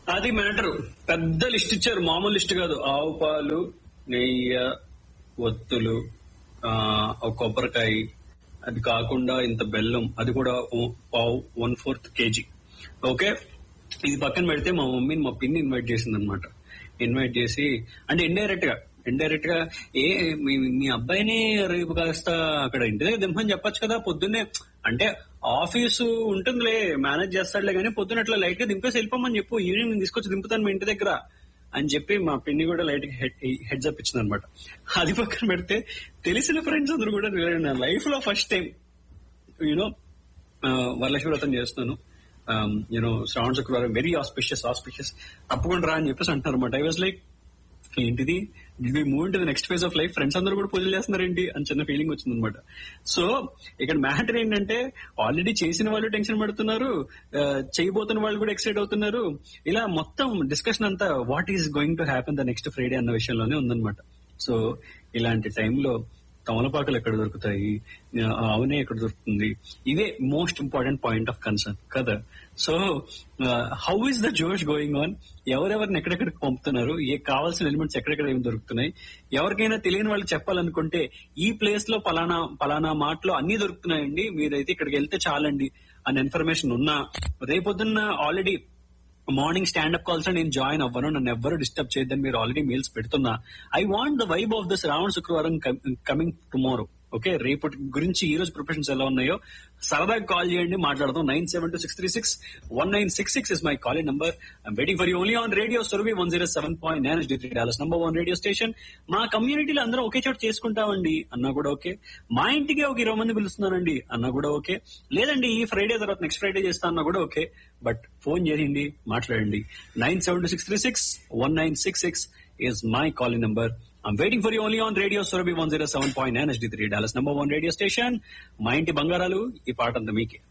అది మ్యాటర్ పెద్ద లిస్ట్ ఇచ్చారు మామూలు లిస్ట్ కాదు ఆవు పాలు నెయ్యి ఒత్తులు ఆ, ఒక కొబ్బరికాయ అది కాకుండా ఇంత బెల్లం అది కూడా ఓ- పావు వన్ ఫోర్త్ కేజీ ఓకే ఇది పక్కన పెడితే మా మమ్మీని మా పిన్ని ఇన్వైట్ చేసింది అనమాట ఇన్వైట్ చేసి అంటే ఇండైరెక్ట్ గా ఇండైరెక్ట్ గా ఏ మీ మీ అబ్బాయిని రేపు కాస్త అక్కడ ఇంటి దగ్గర దింపని చెప్పొచ్చు కదా పొద్దున్నే అంటే ఆఫీసు ఉంటుందిలే మేనేజ్ చేస్తాడులే కానీ పొద్దున్న అట్లా లైట్ గా దింపేసి వెళ్ళిపోమని చెప్పు ఈవినింగ్ నేను తీసుకొచ్చి దింపుతాను మీ ఇంటి దగ్గర అని చెప్పి మా పిన్ని కూడా లైట్ హెడ్స్ అప్ ఇచ్చింది అనమాట అది పక్కన పెడితే తెలిసిన ఫ్రెండ్స్ అందరూ కూడా నా లైఫ్ లో ఫస్ట్ టైం యూనో వరలక్ష్మి వ్రతం చేస్తున్నాను యూనో శ్రావణ శుక్రవారం వెరీ ఆస్పిషియస్ ఆస్పిషియస్ తప్పకుండా రా అని చెప్పేసి అంటున్నారు అనమాట ఐ వాజ్ లైక్ ఏంటిది we move to the next phase of life friends అందరూ కూడా పూజలు చేస్తున్నారేంటి అని చిన్న ఫీలింగ్ వచ్చింది అనమాట సో ఇక్కడ మ్యాటర్ ఏంటంటే ఆల్రెడీ చేసిన వాళ్ళు టెన్షన్ పడుతున్నారు ఆ, చేయబోతున్న వాళ్ళు కూడా ఎక్సైట్ అవుతున్నారు ఇలా మొత్తం డిస్కషన్ అంతా what is going to happen the next Friday అన్న విషయంలోనే ఉందన్నమాట సో ఇలాంటి టైంలో తమలపాకులు ఎక్కడ దొరుకుతాయి ఆ, ఆవునే ఎక్కడ దొరుకుతుంది ఇదే most important point of concern కదా సో హౌ ఇస్ ద జోష్ గోయింగ్ ఆన్ ఎవరెవరిని ఎక్కడెక్కడికి పంపుతున్నారు ఏ కావాల్సిన ఎలిమెంట్స్ ఎక్కడెక్కడ ఏమి దొరుకుతున్నాయి ఎవరికైనా తెలియని వాళ్ళు చెప్పాలనుకుంటే ఈ ప్లేస్ లో పలానా పలానా మాటలో అన్ని దొరుకుతున్నాయండి మీరైతే ఇక్కడికి వెళ్తే చాలండి అనే ఇన్ఫర్మేషన్ ఉన్నా రేపొద్దున్న ఆల్రెడీ మార్నింగ్ స్టాండప్ కాల్స్ లో నేను జాయిన్ అవ్వను నన్ను ఎవ్వరు డిస్టర్బ్ చేయొద్దని మీరు ఆల్రెడీ మెయిల్స్ పెడుతున్నా I want the vibe of this Ravana శుక్రవారం కమింగ్ టుమారో ఓకే రేపటి గురించి ఈ రోజు ప్రిపరేషన్స్ ఎలా ఉన్నాయో సరదాగా కాల్ చేయండి మాట్లాడదాం nine seven two six three six one nine six six is my calling number I'm waiting for you only on radio Surabhi one zero seven point nine three డాలర్స్ నంబర్ వన్ రేడియో స్టేషన్ మా కమ్యూనిటీలో అందరం ఒకే చోట చేసుకుంటామండి అన్నా కూడా okay మా ఇంటికి ఒక ఇరవై మంది పిలుస్తున్నానండి అన్నా కూడా ఓకే లేదండి ఈ ఫ్రైడే తర్వాత నెక్స్ట్ ఫ్రైడే చేస్తా అన్నా కూడా ఓకే బట్ ఫోన్ చేయండి మాట్లాడండి nine seven two six three six one nine six six is my calling number. I'm waiting for you only on Radio Surabhi 107.9 HD3 Dallas number one radio station. మా ఇంటి బంగారాలు ఈ పాట అంతా మీకే